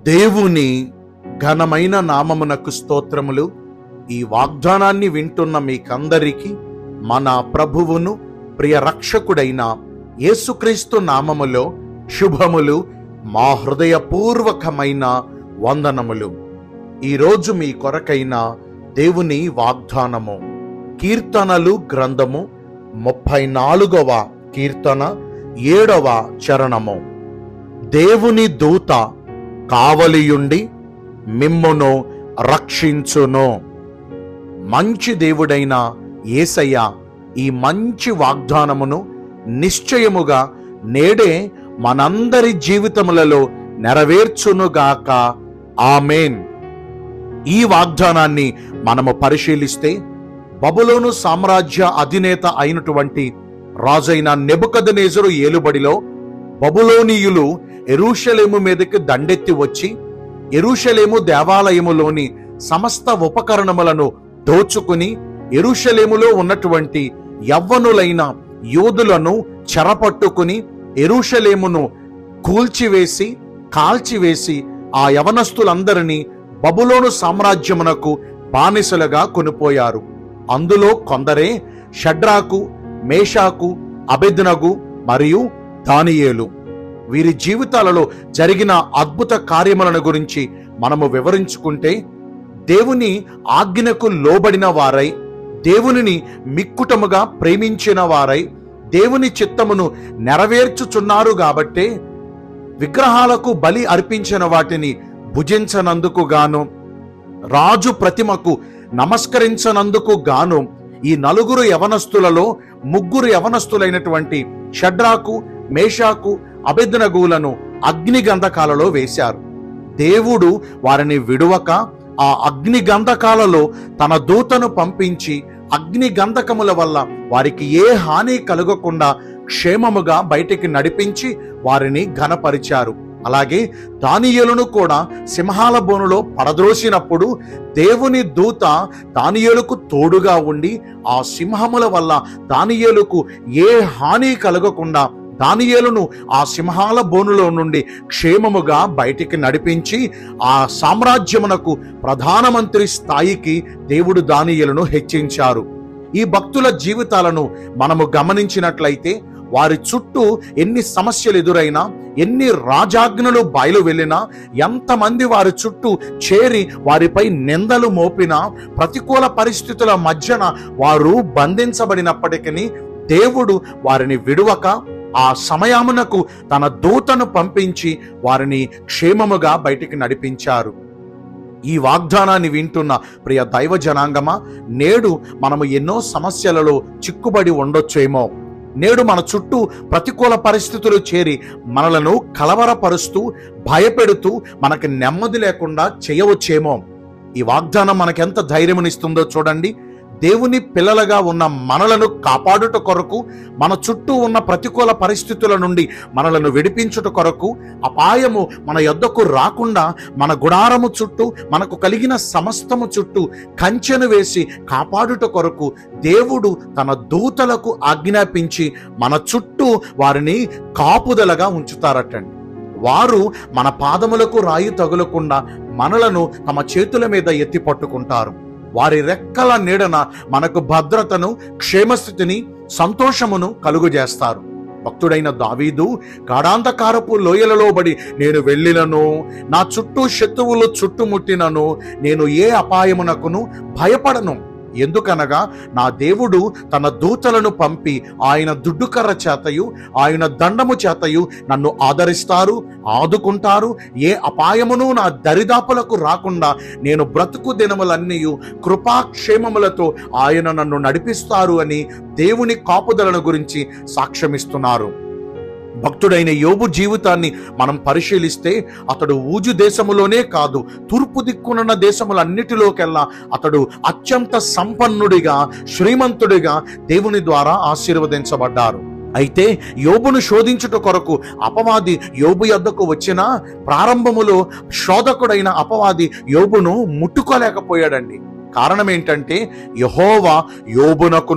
దేవుని ఘనమైన నామమునకు స్తోత్రములు ఈ వాగ్దానాన్ని వింటున్న మీకందరికీ మన ప్రభువును ప్రియ రక్షకుడైన యేసుక్రీస్తు నామములో శుభములు మా హృదయపూర్వకమైన వందనములు ఈరోజు మీ కొరకైన దేవుని వాగ్దానము కీర్తనలు గ్రంథము ముప్పై నాలుగవ కీర్తన ఏడవ చరణము దేవుని దూత కావలియుండి మిమ్మును రక్షించును మంచి దేవుడైన యేసయ్య ఈ మంచి వాగ్దానమును నిశ్చయముగా నేడే మనందరి జీవితములలో నెరవేర్చునుగాక ఆమెన్ ఈ వాగ్దానాన్ని మనము పరిశీలిస్తే బబులోను సామ్రాజ్య అధినేత అయినటువంటి రాజైన నెబుకదనేజరు ఏలుబడిలో బబులోనీయులు ఎరూషలేము మీదకి దండెత్తి వచ్చి ఎరూషలేము దేవాలయములోని సమస్త ఉపకరణములను దోచుకుని ఎరూషలేములో ఉన్నటువంటి యవ్వనులైన యోధులను చెరపట్టుకుని ఎరూషలేమును కూల్చివేసి కాల్చివేసి ఆ యవనస్తులందరినీ బబులోను సామ్రాజ్యమునకు బానిసలుగా కొనిపోయారు అందులో కొందరే షడ్రాకు మేషాకు అబెద్నగు మరియు దానియేలు వీరి జీవితాలలో జరిగిన అద్భుత కార్యములను గురించి మనము వివరించుకుంటే దేవుని ఆజ్ఞకు లోబడిన వారై దేవునిని మిక్కుటముగా ప్రేమించిన వారై దేవుని చిత్తమును నెరవేర్చుచున్నారు కాబట్టే విగ్రహాలకు బలి అర్పించిన వాటిని భుజించనందుకు గాను రాజు ప్రతిమకు నమస్కరించనందుకు గాను ఈ నలుగురు యవనస్తులలో ముగ్గురు యవనస్తులైనటువంటి షడ్రాకు మేషాకు అభిద్నగులను అగ్ని గంధకాలలో వేశారు దేవుడు వారిని విడువక ఆ అగ్ని గంధకాలలో తన దూతను పంపించి అగ్ని గంధకముల వల్ల వారికి ఏ హాని కలగకుండా క్షేమముగా బయటికి నడిపించి వారిని ఘనపరిచారు అలాగే దానియేలును కూడా సింహాల బోనులో పడద్రోసినప్పుడు దేవుని దూత దానియేలుకు తోడుగా ఉండి ఆ సింహముల వల్ల దానియేలుకు ఏ హాని కలగకుండా దానియేలును ఆ సింహాల బోనులో నుండి క్షేమముగా బయటికి నడిపించి ఆ సామ్రాజ్యమునకు ప్రధానమంత్రి స్థాయికి దేవుడు దానియేలును హెచ్చించారు ఈ భక్తుల జీవితాలను మనము గమనించినట్లయితే వారి చుట్టూ ఎన్ని సమస్యలు ఎదురైనా ఎన్ని రాజాజ్ఞలు బయలు వెళ్ళినా ఎంతమంది వారి చుట్టూ చేరి వారిపై నిందలు మోపినా ప్రతికూల పరిస్థితుల మధ్యన వారు బంధించబడినప్పటికీ దేవుడు వారిని విడువక ఆ సమయమునకు తన దూతను పంపించి వారిని క్షేమముగా బయటికి నడిపించారు ఈ వాగ్దానాన్ని వింటున్న ప్రియ దైవ జనాంగమా నేడు మనము ఎన్నో సమస్యలలో చిక్కుబడి ఉండొచ్చేమో నేడు మన చుట్టూ ప్రతికూల పరిస్థితులు చేరి మనలను కలవరపరుస్తూ భయపెడుతూ మనకి నెమ్మది లేకుండా చేయవచ్చేమో ఈ వాగ్దానం మనకెంత ధైర్యమునిస్తుందో చూడండి దేవుని పిల్లలుగా ఉన్న మనలను కాపాడుట కొరకు మన చుట్టూ ఉన్న ప్రతికూల పరిస్థితుల నుండి మనలను విడిపించుట కొరకు అపాయము మన యొద్దకు రాకుండా మన గుడారము చుట్టూ మనకు కలిగిన సమస్తము చుట్టూ కంచెను వేసి కాపాడుట కొరకు దేవుడు తన దూతలకు ఆజ్ఞాపించి మన చుట్టూ వారిని కాపుదలగా ఉంచుతారటండి వారు మన పాదములకు రాయి తగులకుండా మనలను తమ చేతుల మీద ఎత్తి పట్టుకుంటారు వారి రెక్కల నీడన మనకు భద్రతను క్షేమస్థితిని సంతోషమును కలుగజేస్తారు భక్తుడైన దావీదు గాఢాంధకారపు లోయలలో బడి నేను వెళ్ళినను నా చుట్టూ శత్రువులు చుట్టుముట్టినను నేను ఏ అపాయమునకును భయపడను ఎందుకనగా నా దేవుడు తన దూతలను పంపి ఆయన దుడ్డుకర్ర చేతయు ఆయన దండము చేతయు నన్ను ఆదరిస్తారు ఆదుకుంటారు ఏ అపాయమును నా దరిదాపులకు రాకుండా నేను బ్రతుకు దినములన్నీ కృపాక్షేమములతో ఆయన నన్ను నడిపిస్తారు అని దేవుని కాపుదలను గురించి సాక్ష్యమిస్తున్నారు భక్తుడైన యోబు జీవితాన్ని మనం పరిశీలిస్తే అతడు ఊజు దేశములోనే కాదు తూర్పు దిక్కునున్న దేశములన్నిటిలోకెల్లా అతడు అత్యంత సంపన్నుడిగా శ్రీమంతుడిగా దేవుని ద్వారా ఆశీర్వదించబడ్డారు అయితే యోబును శోధించుట కొరకు అపవాది యోబు యొద్దకు వచ్చిన ప్రారంభములో శోధకుడైన అపవాది యోబును ముట్టుకోలేకపోయాడండి కారణం ఏంటంటే యహోవా యోబునకును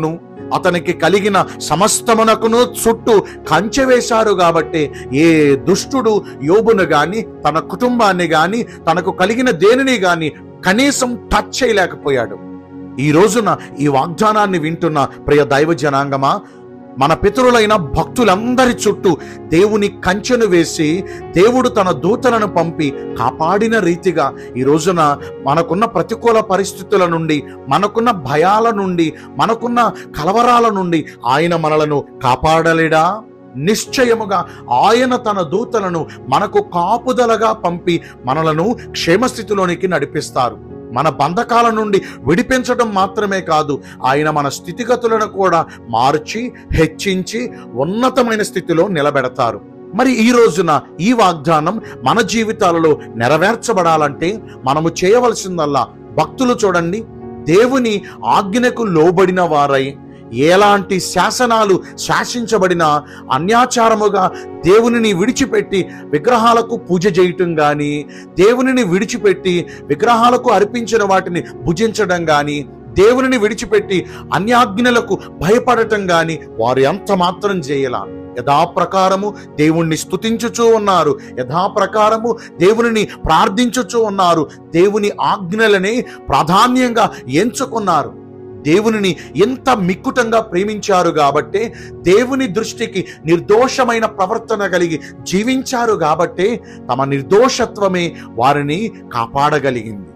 అతనికి కలిగిన సమస్తమునకును చుట్టూ కంచె వేశారు కాబట్టి ఏ దుష్టుడు యోబును గాని తన కుటుంబాన్ని గాని తనకు కలిగిన దేనిని గాని కనీసం టచ్ చేయలేకపోయాడు ఈ రోజున ఈ వాగ్దానాన్ని వింటున్న ప్రియ దైవ జనాంగమా మన పితరులైన భక్తులందరి చుట్టూ దేవుని కంచెను వేసి దేవుడు తన దూతలను పంపి కాపాడిన రీతిగా ఈ రోజున మనకున్న ప్రతికూల పరిస్థితుల నుండి మనకున్న భయాల నుండి మనకున్న కలవరాల నుండి ఆయన మనలను కాపాడలేడా నిశ్చయముగా ఆయన తన దూతలను మనకు కాపుదలగా పంపి మనలను క్షేమస్థితిలోనికి నడిపిస్తారు మన బంధకాల నుండి విడిపించడం మాత్రమే కాదు ఆయన మన స్థితిగతులను కూడా మార్చి హెచ్చించి ఉన్నతమైన స్థితిలో నిలబెడతారు మరి ఈ రోజున ఈ వాగ్దానం మన జీవితాలలో నెరవేర్చబడాలంటే మనము చేయవలసిందల్లా భక్తులు చూడండి దేవుని ఆజ్ఞకు లోబడిన వారై ఎలాంటి శాసనాలు శాసించబడిన అన్యాచారముగా దేవునిని విడిచిపెట్టి విగ్రహాలకు పూజ చేయటం గాని దేవునిని విడిచిపెట్టి విగ్రహాలకు అర్పించిన వాటిని భుజించడం గాని దేవునిని విడిచిపెట్టి అన్యాజ్ఞలకు భయపడటం గాని వారు ఎంత మాత్రం చేయలా యథాప్రకారము దేవుణ్ణి స్తుతించుచూ ఉన్నారు యథాప్రకారము దేవునిని ప్రార్థించుచూ ఉన్నారు దేవుని ఆజ్ఞలనే ప్రాధాన్యంగా ఎంచుకున్నారు దేవునిని ఎంత మిక్కుటంగా ప్రేమించారు కాబట్టే దేవుని దృష్టికి నిర్దోషమైన ప్రవర్తన కలిగి జీవించారు కాబట్టే తమ నిర్దోషత్వమే వారిని కాపాడగలిగింది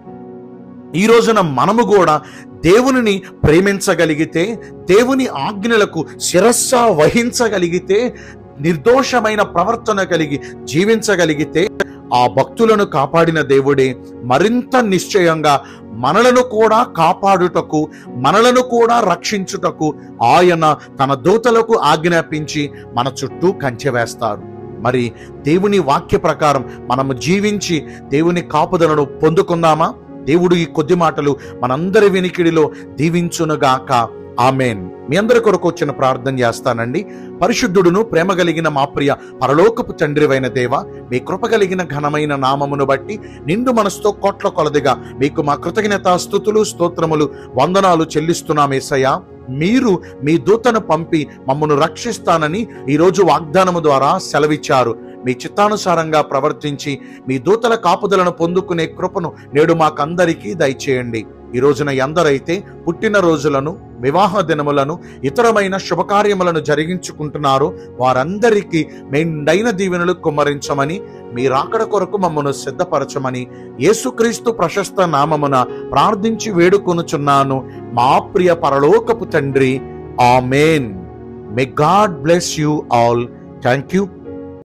ఈ రోజున మనము కూడా దేవునిని ప్రేమించగలిగితే దేవుని ఆజ్ఞలకు శిరస్స వహించగలిగితే నిర్దోషమైన ప్రవర్తన కలిగి జీవించగలిగితే ఆ భక్తులను కాపాడిన దేవుడే మరింత నిశ్చయంగా మనలను కూడా కాపాడుటకు మనలను కూడా రక్షించుటకు ఆయన తన దూతలకు ఆజ్ఞాపించి మన చుట్టూ కంచె వేస్తారు మరి దేవుని వాక్య ప్రకారం మనము జీవించి దేవుని కాపుదలను పొందుకుందామా దేవుడు ఈ కొద్ది మాటలు మనందరి వినికిడిలో దీవించునుగాక ఆమెన్ మీ అందరి కొరకు వచ్చిన ప్రార్థన చేస్తానండి పరిశుద్ధుడును ప్రేమ కలిగిన మా ప్రియ పరలోకపు తండ్రివైన దేవ మీ కృప కలిగిన ఘనమైన నామమును బట్టి నిండు మనసుతో కోట్ల కొలదిగా మీకు మా కృతజ్ఞత స్థుతులు స్తోత్రములు వందనాలు చెల్లిస్తున్నామేసయ్యా మీరు మీ దూతను పంపి మమ్మను రక్షిస్తానని ఈరోజు వాగ్దానము ద్వారా సెలవిచ్చారు మీ చిత్తానుసారంగా ప్రవర్తించి మీ దూతల కాపుదలను పొందుకునే కృపను నేడు మాకందరికీ దయచేయండి ఈ రోజున ఎందరైతే పుట్టిన రోజులను వివాహ దినములను ఇతరమైన శుభకార్యములను జరిగించుకుంటున్నారో వారందరికీ మెండైన దీవెనలు కుమ్మరించమని మీ రాకడ కొరకు మమ్మను సిద్ధపరచమని యేసుక్రీస్తు ప్రశస్త నామమున ప్రార్థించి వేడుకొనుచున్నాను మా ప్రియ పరలోకపు తండ్రి amen may God bless you all thank you